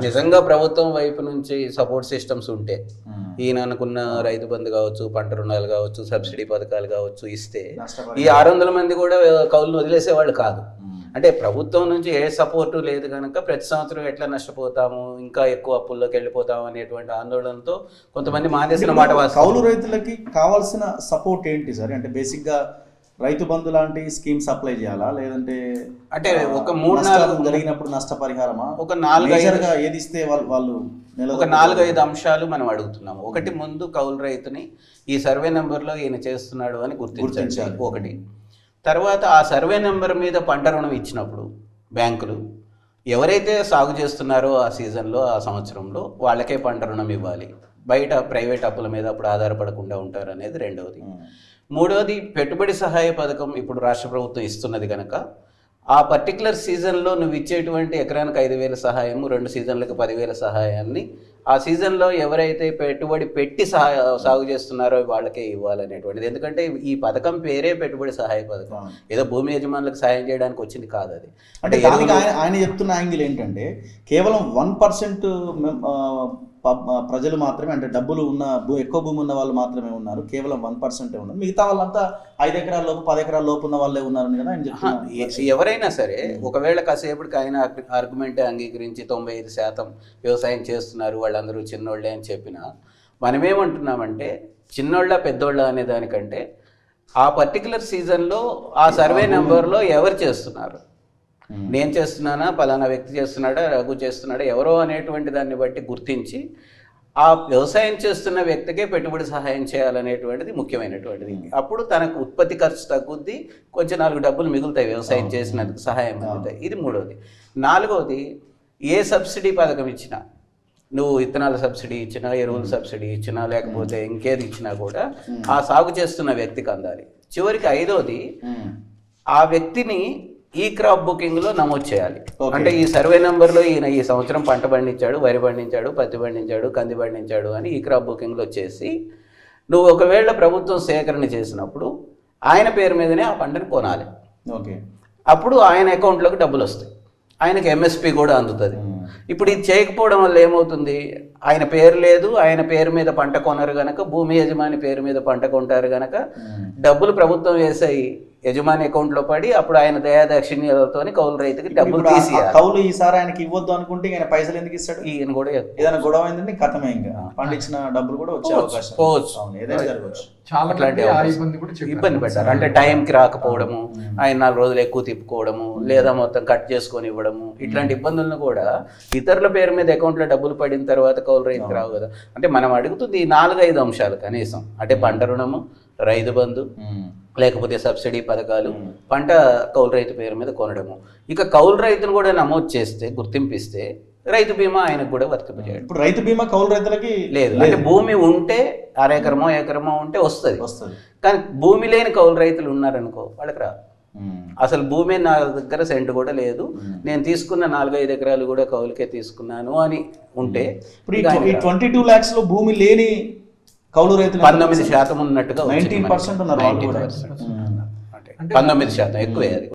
నిజంగా ప్రభుత్వం వైపు నుంచి సపోర్ట్ సిస్టమ్స్ ఉంటే ఉమ్. ఈయన అనుకున్న రైతు బంధు కావచ్చు పంట రుణాలు కావచ్చు సబ్సిడీ పథకాలు కావచ్చు ఇస్తే నష్టపరి- ఈ ఆరు వందల మంది కూడా కౌలు వదిలేసేవాళ్ళు కాదు ఉమ్. అంటే ప్రభుత్వం నుంచి ఏ సపోర్టు లేదు కనుక ప్రతి సంవత్సరం ఎట్లా నష్టపోతాము ఇంకా ఎక్కువ అప్పుల్లోకి వెళ్ళిపోతాము అనేటువంటి ఆందోళనతో కొంతమంది మానేసిన మాట వాస్తవం. కౌలు రైతులకి కావాల్సిన సపోర్ట్ ఏంటి సార్ అంటే బేసిక్ గా రైతు బంధు లాంటి స్కీమ్స్ అప్లై చేయాలా లేదంటే అంటే ఆ, ఒక మూడు నష్టాలు నాలుగు- జరిగినప్పుడు నష్టపరిహారమా ఒక నాలుగు ఐదు- Major గా ఏది ఇస్తే వాళ్ళు వాళ్ళు ఒక నిలదొక్కుతారు? నాలుగైదు అంశాలు మనం అడుగుతున్నాము ఒకటి ముందు కౌలు రైతుని ఈ సర్వే నెంబర్లో ఈయన చేస్తున్నాడు అని గుర్తించాలి గుర్తించాలి. ఒకటి తర్వాత ఆ సర్వే నెంబర్ మీద పంట రుణం ఇచ్చినప్పుడు బ్యాంకులు ఎవరైతే సాగు చేస్తున్నారో ఆ సీజన్లో ఆ సంవత్సరంలో వాళ్ళకే పంట రుణం ఇవ్వాలి బయట ప్రైవేట్ అప్పుల మీద అప్పుడు ఆధారపడకుండా ఉంటారు అనేది రెండవది ఉమ్. మూడవది పెట్టుబడి సహాయ పథకం ఇప్పుడు రాష్ట్ర ప్రభుత్వం ఇస్తున్నది కనుక ఆ పర్టికులర్ సీజన్లో నువ్వు ఇచ్చేటువంటి ఎకరానికి ఐదు వేల సహాయము రెండు సీజన్లకు పదివేల సహాయాన్ని ఆ సీజన్లో ఎవరైతే పెట్టుబడి పెట్టి సహాయ సాగు చేస్తున్నారో వాళ్ళకే ఇవ్వాలనేటువంటిది ఎందుకంటే ఈ పథకం పేరే పెట్టుబడి సహాయ పథకం అవును. ఏదో భూమి యజమానులకు సహాయం చేయడానికి వచ్చింది కాదు అది అంటే దానికి ఆయన ఆయన చెప్తున్న యాంగిల్ ఏంటంటే కేవలం వన్ పర్సెంట్ ప్రజలు మాత్రమే అంటే డబ్బులు ఉన్న భూ ఎక్కువ భూమి ఉన్న వాళ్ళు మాత్రమే ఉన్నారు కేవలం వన్ పర్సెంటే ఉన్నారు మిగతా వాళ్ళంతా ఐదు ఎకరాల లోపు పది ఎకరాల లోపు ఉన్న వాళ్ళే ఉన్నారని కదా ఆయన ఆహా, చెప్తున్నారు ఎ- ఎవరైనా సరే ఒకవేళ కాసేపటికి ఆయన ఆర్గ్యుమెంట్ అంగీకరించి తొంభై ఐదు శాతం వ్యవసాయం చేస్తున్నారు వాళ్ళందరూ చిన్నోళ్ళే అని చెప్పినా మనమేమంటున్నామంటే చిన్నోళ్ళ పెద్దోళ్ళ అనే దానికంటే ఆ పర్టికులర్ సీజన్లో ఆ సర్వే నెంబర్లో ఎవరు చేస్తున్నారు ఉమ్. నేను చేస్తున్నానా పలానా వ్యక్తి చేస్తున్నాడా రఘు చేస్తున్నాడా ఎవరో అనేటువంటి దాన్ని బట్టి గుర్తించి ఆ వ్యవసాయం చేస్తున్న వ్యక్తికే పెట్టుబడి సహాయం చేయాలనేటువంటిది ముఖ్యమైనటువంటిది అప్పుడు తనకు ఉత్పత్తి ఖర్చు తగ్గుద్ది కొంచెం నాలుగు డబ్బులు మిగులుతాయి వ్యవసాయం చేసినందుకు సహాయం మిగులుతాయి ఇది మూడవది నాలుగవది ఏ సబ్సిడీ పథకం ఇచ్చినా నువ్వు విత్తనాల సబ్సిడీ ఇచ్చినా ఎరువుల సబ్సిడీ ఇచ్చినా లేకపోతే ఇంకేది ఇచ్చినా కూడా ఆ సాగు చేస్తున్న వ్యక్తికి అందాలి చివరికి ఐదవది ఉమ్. ఆ వ్యక్తిని ఈ క్రాప్ బుకింగ్ లో నమోదు చేయాలి Okay. అంటే ఈ సర్వే నెంబర్ లో ఈయన ఈ సంవత్సరం పంట పండించాడు వరి పండించాడు పత్తి పండించాడు కంది పండించాడు అని ఈ క్రాప్ బుకింగ్ లో వచ్చేసి నువ్వు ఒకవేళ ప్రభుత్వం సేకరణ చేసినప్పుడు ఆయన పేరు మీదనే ఆ పంటని కొనాలి ఓకే అప్పుడు ఆయన అకౌంట్లోకి డబ్బులు వస్తాయి ఆయనకి ఎంఎస్పి కూడా అందుతుంది ఉమ్. ఇప్పుడు ఇది చేయకపోవడం వల్ల ఏమవుతుంది ఆయన పేరు లేదు ఆయన పేరు మీద పంట కొనరు గనక భూమి యజమాని పేరు మీద పంట కొంటారు గనక ఉమ్. డబ్బులు ప్రభుత్వం వేసాయి యజమాని అకౌంట్ లో పడి అప్పుడు ఆయన దయాదాక్షిణ్యాలతో కౌలు రైతుకి డబ్బులు ఇప్పుడు ఆ- ఆ తీసేయాలి కౌలు ఈసారి ఆయనకి ఇవ్వద్దు అనుకుంటే ఆయన పైసలు ఎందుకు ఇస్తాడు ఈయన కూడా ఏదైనా గొడవ అయిందంటే కథమే ఇంకా పండించిన డబ్బులు కూడా వచ్చే పోవచ్చు, అవకాశం పోవచ్చు. అవును, ఏదైనా జరగవచ్చు చాలా అట్లాంటి మంది ఆ అవకాశం. ఇబ్బంది కూడా చెప్పారు. ఇబ్బంది పెట్టారు అంటే టైంకి రాకపోవడము ఆయన నాలుగు రోజులు ఎక్కువ తిప్పుకోవడము లేదా మొత్తం కట్ చేసుకొని ఇవ్వడము ఇట్లాంటి ఇబ్బందులను కూడా ఇతరుల పేరు మీద అకౌంట్లో డబ్బులు పడిన తర్వాత కౌలు రైతుకి రావు కదా అంటే మనం అడుగుతుంది ఈ నాలుగైదు అంశాలు కనీసం అంటే పంట రుణము రైతు బంధు ఉమ్. లేకపోతే సబ్సిడీ పథకాలు మ్మ్. పంట కౌలు రైతు పేరు మీద కొనడము ఇక కౌలు రైతును కూడా నమోదు చేస్తే గుర్తింపిస్తే రైతు బీమా ఆయనకు కూడా వర్తింపజేయడం ఇప్పుడు రైతు బీమా కౌలు రైతులకి లేదు అంటే భూమి ఉంటే అరెకరమో ఎకరమో ఉంటే వస్తుంది వస్తుంది కానీ భూమి లేని కౌలు రైతులు ఉన్నారనుకో వాళ్ళకి రా ఉమ్. అసలు భూమి నా దగ్గర సెంట్ కూడా లేదు మ్మ్. నేను తీసుకున్న నాలుగైదు ఎకరాలు కూడా కౌలుకే తీసుకున్నాను అని ఉంటే ఇప్పుడు ఇక ఆయనకి ఈ రా. ట్వంటీ టూ ల్యాక్స్ లో భూమి లేని కౌలు రైతులు పంతొమ్మిది శాతం ఉన్నట్టుగా వచ్చింది నైన్టీన్ మనకి. పర్సెంట్ ఉన్నారు వాళ్ళు 19% కూడా ఉన్నారు. ఉమ్. అంటే పంతొమ్మిది శాతం ఎక్కువే అది